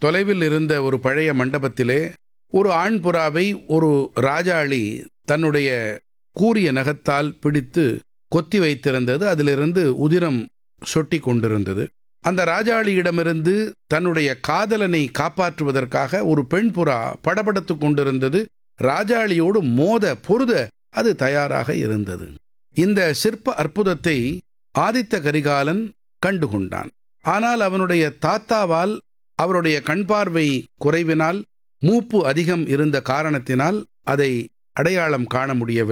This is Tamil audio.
தொலைவில் இருந்த ஒரு பழைய மண்டபத்திலே ஒரு ஆண் புறாவை ஒரு ராஜாளி தன்னுடைய கூரிய நகத்தால் பிடித்து கொத்தி வைத்திருந்தது அதிலிருந்து உதிரம் சொட்டி கொண்டிருந்தது அந்த ராஜாளியிடமிருந்து தன்னுடைய காதலனை காப்பாற்றுவதற்காக ஒரு பெண் புறா படபடத்து கொண்டிருந்தது ராஜாளியோடு மோத பொருத அது தயாராக இருந்தது இந்த சிற்ப அற்புதத்தை ஆதித்த கரிகாலன் கண்டுகொண்டான் ஆனால் அவனுடைய தாத்தாவால் அவருடைய கண் பார்வை குறைவினால் மூப்பு அதிகம் இருந்த காரணத்தினால் அதை அடையாளம் காண முடியவில்லை